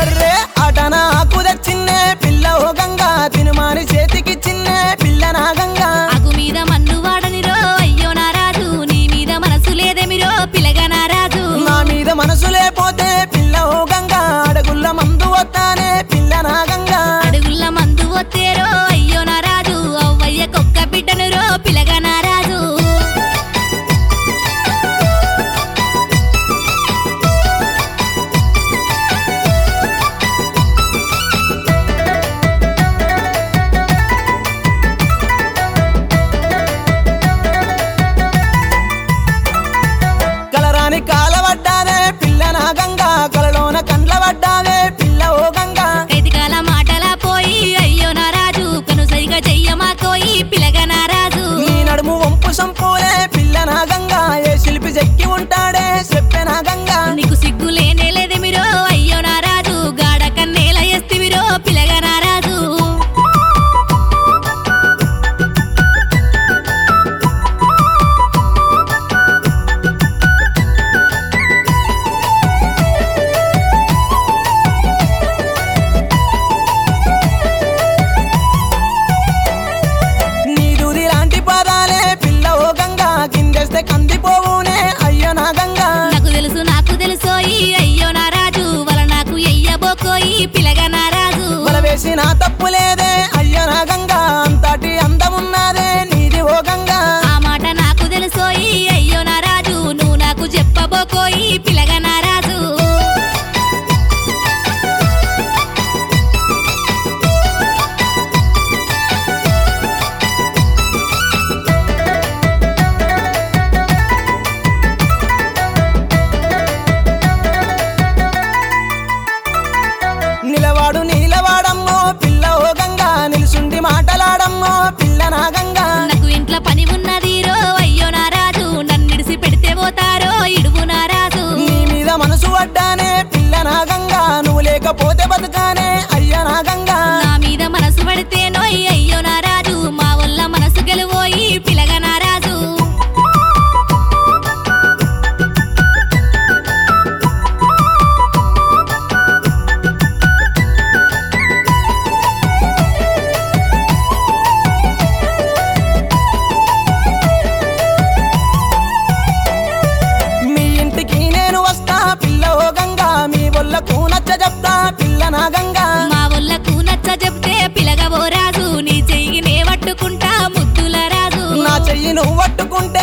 అర్రర్రే ఆటన ఆకు తెచ్చిందే పిల్ల ఓ గంగా తినుమాని చేతికి చిన్నే పిల్ల నా గంగా ఆకు మీద మన్ను వాడనిరో అయ్యో నారాజు నీ మీద మనసు లేదేమిరో పిలగా నారాజు నా మీద మనసు లేపోతే పిల్ల ఓ గంగా అడుగుల్ల మందు వస్తానే పిల్ల నా గంగా అడుగుల మందు ఒత్తేరో అయ్యో నారాజు అవ్వయ్య కుక్క బిడ్డనురో పిలగా నారాజు కలరాని కాలవడ్డానే పిల్ల నా గంగా కలలోన కండ్ల పడ్డావే పిల్ల ఓ గంగా కైదికాల మాటలా పోయి అయ్యో నారాజు కనుసైగా చెయ్యమా కోయి పిలగా నారాజు నీ నడుము వంపు సంపూలే పిల్ల నా గంగా ఏ శిల్పి చెక్కి ఉంటాడే చెప్పే నా గంగా నీకు సిగ్గు లేనే లేదేమిరో అయ్యో నారాజు గాడ కన్నేల ఎస్తివిరో పిలగా నారాజు నీ దూది లాంటి పాదాలే పిల్ల ఓ గంగా కిందేస్తే కందిపోవునే అయ్యో నా గంగా నాకు తెలుసు నాకు తెలుసోయి అయ్యో నారాజు వల నాకు ఎయ్యబోకోయి పిలగా నారాజు వల వేసి నా తప్పు లేదే అయ్యో నా గంగా అంతటి అందమున్నదే నీది ఓ గంగా ఆ మాట నాకు తెలుసోయి అయ్యో నారాజు నువ్వు నాకు చెప్పబోకోయి పిలగా నారాజు నిలవాడు నీలవాడమ్మో పిల్ల ఓ గంగా నిలుసుండి మాటలాడమ్మో పిల్ల నా గంగా నాకు ఇంట్లో పని ఉన్నది రో అయ్యో నారాజు నన్నిడిసి పెడితే పోతారో ఇడువు నారాజు నీ మీద మనసు పడ్డానే పిల్ల నా గంగా నువ్వు లేకపోతే బతుకానే అయ్యో నా గంగా నా మీద మనసు పడితే నోయ్ అయ్యో నారాజు మా వల్ల మనసు గెలువోయి పిలగా నారాజు మీ ఇంటికి నేను వస్తా పిల్ల ఓ గంగా మీ వల్లకు నచ్చ చెప్తా పిల్ల నా గంగా మా వల్లకు నచ్చ చెప్తే పిలగవో రాజు నీ చెయ్యి నే పట్టుకుంటా ముద్దుల రాజు నా చెయ్యి నువ్వు పట్టుకుంటే